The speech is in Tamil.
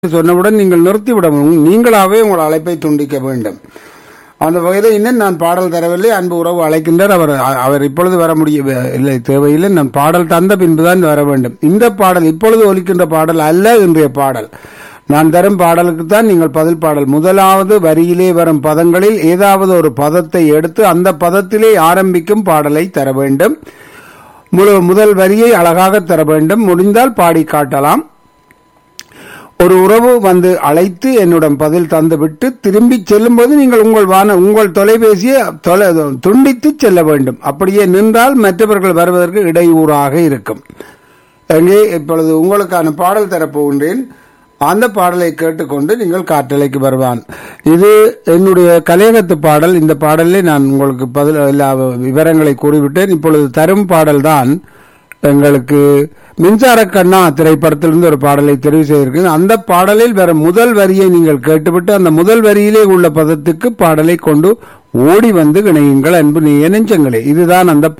சொன்னவுடன் நீங்கள் நிறுத்திவிட வேண்டும். நீங்களாவே உங்கள் அழைப்பை துண்டிக்க வேண்டும் அந்த வகையில் இன்னும் நான் பாடல் தரவில்லை அன்பு உறவு அழைக்கின்றார் அவர் அவர் இப்பொழுது வர முடிய இல்லை தேவையில்லை நான் பாடல் தந்த பின்புதான் வர வேண்டும் இந்த பாடல் இப்பொழுது ஒலிக்கின்ற பாடல் அல்ல இன்றைய பாடல் நான் தரும் பாடலுக்கு தான் நீங்கள் பதில் பாடல் முதலாவது வரியிலே வரும் பதங்களில் ஏதாவது ஒரு பதத்தை எடுத்து அந்த பதத்திலே ஆரம்பிக்கும் பாடலை தர வேண்டும் முழு முதல் வரியை அழகாக தர வேண்டும் முடிந்தால் பாடி காட்டலாம் ஒரு உறவு வந்து அழைத்து என்னுடன் பதில் தந்துவிட்டு திரும்பி செல்லும்போது நீங்கள் உங்கள் வான உங்கள் தொலைபேசியை தொலை துண்டித்து செல்ல வேண்டும் அப்படியே நின்றால் மற்றவர்கள் வருவதற்கு இடையூறாக இருக்கும் எங்கே இப்பொழுது உங்களுக்கான பாடல் தரப்போகின்றேன் அந்த பாடலை கேட்டுக்கொண்டு நீங்கள் காற்றலைக்கு வருவான் இது என்னுடைய கலையகத்து பாடல் இந்த பாடலில் நான் உங்களுக்கு பதில் எல்லா விவரங்களை கூறிவிட்டேன் இப்பொழுது தரும் பாடல்தான் எங்களுக்கு மின்சார கண்ணா திரைப்படத்திலிருந்து ஒரு பாடலை தெரிவு செய்திருக்கிறேன் அந்த பாடலில் வர முதல் வரியை நீங்கள் கேட்டுவிட்டு அந்த முதல் வரியிலே உள்ள பதத்துக்கு பாடலை கொண்டு ஓடி வந்து இணையுங்கள் அன்பு நீ நெஞ்சங்களே இதுதான் அந்த